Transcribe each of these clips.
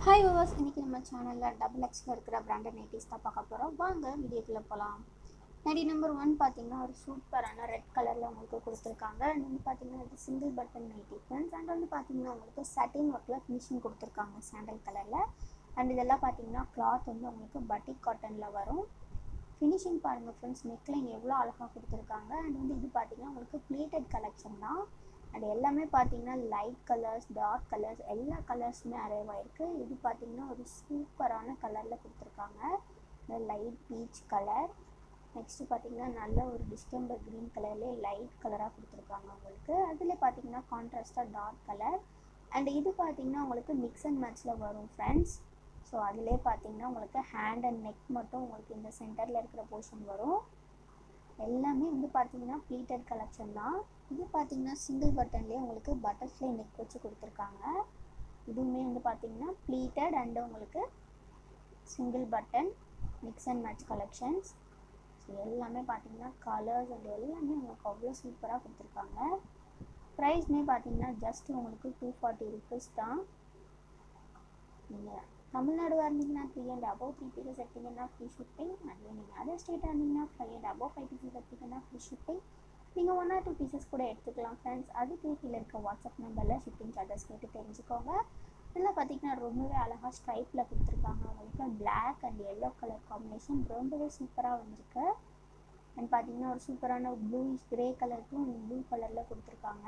hi viewers இன்றைக்கி நம்ம சேனலில் டபுள் எக்ஸில் இருக்கிற பிராண்டட் நைட்டிஸ் தான் பார்க்க போகிறோம் வாங்க வீடியோக்குள்ளே போகலாம் நைட்டி நம்பர் ஒன் பார்த்தீங்கன்னா ஒரு சூப்பரான ரெட் கலரில் உங்களுக்கு கொடுத்துருக்காங்க அண்ட் வந்து பார்த்தீங்கன்னா இது single button nighty friends and வந்து பார்த்தீங்கன்னா உங்களுக்கு சட்டின் ஒர்க்கில் ஃபினிஷிங் கொடுத்துருக்காங்க சாண்டல் கலரில் அண்ட் இதெல்லாம் பார்த்தீங்கன்னா கிளாத் வந்து உங்களுக்கு பட்டிக் காட்டனில் வரும் ஃபினிஷிங் பாருங்கள் ஃப்ரெண்ட்ஸ் நெக்லைன் எவ்வளோ அழகாக கொடுத்துருக்காங்க அண்ட் வந்து இது பார்த்தீங்கன்னா உங்களுக்கு ப்ளீட்டட் கலெக்ஷன் தான் அண்ட் எல்லாமே பார்த்தீங்கன்னா லைட் கலர்ஸ் டார்க் கலர்ஸ் எல்லா கலர்ஸுமே அரைவ் ஆயிருக்கு இது பார்த்தீங்கன்னா ஒரு சூப்பரான கலரில் கொடுத்துருக்காங்க இந்த லைட் பீச் கலர் நெக்ஸ்ட்டு பார்த்தீங்கன்னா நல்ல ஒரு டிஸ்டம்பர் க்ரீன் கலர்லேயே லைட் கலராக கொடுத்துருக்காங்க உங்களுக்கு அதில் பார்த்தீங்கன்னா கான்ட்ராஸ்டாக டார்க் கலர் அண்ட் இது பார்த்தீங்கன்னா உங்களுக்கு மிக்ஸ் அண்ட் மேட்ச்சில் வரும் ஃப்ரெண்ட்ஸ் ஸோ அதிலே பார்த்தீங்கன்னா உங்களுக்கு ஹேண்ட் அண்ட் நெக் மட்டும் உங்களுக்கு இந்த சென்டரில் இருக்கிற போர்ஷன் வரும் எல்லாமே வந்து பார்த்தீங்கன்னா ப்ளீட்டட் கலெக்ஷன் தான் இது பார்த்தீங்கன்னா சிங்கிள் பட்டன்லேயே உங்களுக்கு பட்டர்ஃப்ளை நெக் வச்சு கொடுத்துருக்காங்க இதுவுமே வந்து பார்த்தீங்கன்னா ப்ளீட்டட் அண்ட் உங்களுக்கு single button mix and match collections so எல்லாமே பார்த்தீங்கன்னா கலர்ஸ் அண்ட் எல்லாமே உங்களுக்கு அவ்வளோ சூப்பராக கொடுத்துருக்காங்க ப்ரைஸ்மே பார்த்தீங்கன்னா ஜஸ்ட் உங்களுக்கு டூ ஃபார்ட்டி ருபீஸ் தான் நீங்கள் தமிழ்நாடு இருந்தீங்கன்னா three and above three pieces எடுத்தீங்கன்னா ஃப்ரீ ஷிப்பிங் அண்ட் நீங்கள் அதர் ஸ்டேட்டாக இருந்தீங்கன்னா five and above five pieces எடுத்தீங்கன்னா ஃப்ரீ ஷிப்பிங் நீங்கள் ஒன் ஆர் டூ பீசஸ் கூட எடுத்துக்கலாம் ஃப்ரெண்ட்ஸ் அதுக்கு கீழே இருக்க வாட்ஸ்அப் நம்பரில் ஷிப்பிங் சார்ஜஸ் கேட்டு தெரிஞ்சுக்கோங்க இதில் பார்த்தீங்கன்னா ரொம்பவே அழகாக ஸ்ட்ரைப்பில் கொடுத்துருக்காங்க உங்களுக்கு black and yellow colour combination ரொம்பவே சூப்பராக வந்திருக்கு அண்ட் பார்த்தீங்கன்னா ஒரு சூப்பரான ப்ளூயிஷ் கிரே கலருக்கும் ப்ளூ கலரில் கொடுத்துருக்காங்க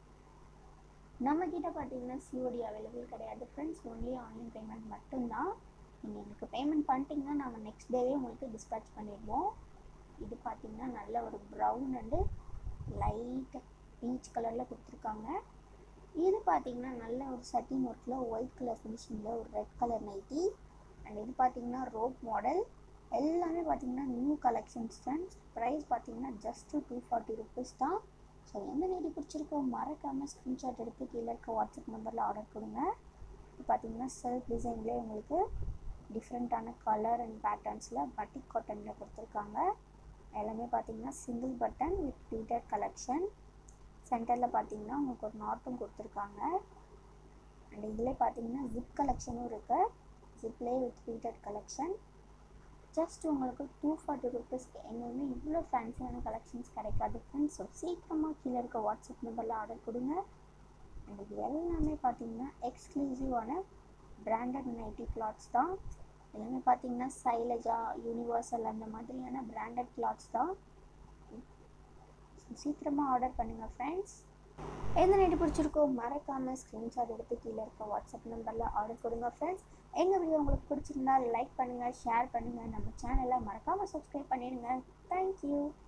நம்ம கிட்ட பார்த்தீங்கன்னா சிஓடி அவைலபிள் கிடையாது ஃப்ரெண்ட்ஸ் ஒன்லி ஆன்லைன் பேமெண்ட் மட்டும்தான் நீங்கள் எங்களுக்கு பேமெண்ட் பண்ணிட்டீங்கன்னா நாங்கள் நெக்ஸ்ட் டேவே உங்களுக்கு டிஸ்பேச் பண்ணிடுவோம் இது பார்த்தீங்கன்னா நல்ல ஒரு ப்ரௌன் அண்டு லைட் பீச் கலரில் கொடுத்துருக்காங்க இது பார்த்தீங்கன்னா நல்ல ஒரு சட்டின் ஒர்க்கில் ஒயிட் கலர் ஃபினிஷிங்கில் ஒரு ரெட் கலர் நைட்டி அண்ட் இது பார்த்தீங்கன்னா ரோப் மாடல் எல்லாமே பார்த்தீங்கன்னா நியூ கலெக்ஷன்ஸ் ஃப்ரெண்ட்ஸ் ப்ரைஸ் பார்த்தீங்கன்னா ஜஸ்ட்டு டூ ஃபார்ட்டி ருபீஸ் தான் ஸோ எந்த நைட்டி பிடிச்சிருக்கோ மறக்காமல் ஸ்க்ரீன்ஷாட் எடுத்து கீழே இருக்க வாட்ஸ்அப் நம்பரில் ஆர்டர் கொடுங்க இப்போ பார்த்தீங்கன்னா செல்ஃப் டிசைன்லேயே உங்களுக்கு டிஃப்ரெண்ட்டான கலர் அண்ட் பேட்டர்ன்ஸில் பட்டிக் காட்டனில் கொடுத்துருக்காங்க எல்லாமே பார்த்தீங்கன்னா single button with pleated collection சென்டரில் பார்த்தீங்கன்னா உங்களுக்கு ஒரு நாட்டும் கொடுத்துருக்காங்க அண்ட் இதில் பார்த்தீங்கன்னா ஜிப் கலெக்ஷனும் இருக்குது ஜிப்லேயே வித் ப்ளீட்டட் கலெக்ஷன் ஜஸ்ட் உங்களுக்கு டூ ஃபார்ட்டி ருபீஸ்க்கு எங்கேயுமே இவ்வளோ ஃபேன்சியான கலெக்ஷன்ஸ் கிடைக்காது ஃப்ரெண்ட்ஸ் ஸோ சீக்கிரமாக கீழே இருக்க வாட்ஸ்அப் நம்பரில் ஆர்டர் கொடுங்க அண்ட் இது எல்லாமே பார்த்தீங்கன்னா எக்ஸ்க்ளூசிவான பிராண்டட் நைட்டி கிளாத்ஸ் தான் எல்லாமே பார்த்தீங்கன்னா சைலஜா யூனிவர்சல் அந்த மாதிரியான பிராண்டட் கிளாத்ஸ் தான் சீக்கிரமாக ஆர்டர் பண்ணுங்கள் ஃப்ரெண்ட்ஸ் எந்த நைட்டு பிடிச்சிருக்கோ மறக்காமல் ஸ்க்ரீன்ஷாட் எடுத்து கீழே இருக்க வாட்ஸ்அப் நம்பரில் ஆர்டர் கொடுங்க ஃப்ரெண்ட்ஸ் எங்கள் வீடியோ உங்களுக்கு பிடிச்சிருந்தா லைக் பண்ணுங்கள் ஷேர் பண்ணுங்கள் நம்ம சேனலை மறக்காமல் சப்ஸ்கிரைப் பண்ணிடுங்க தேங்க்யூ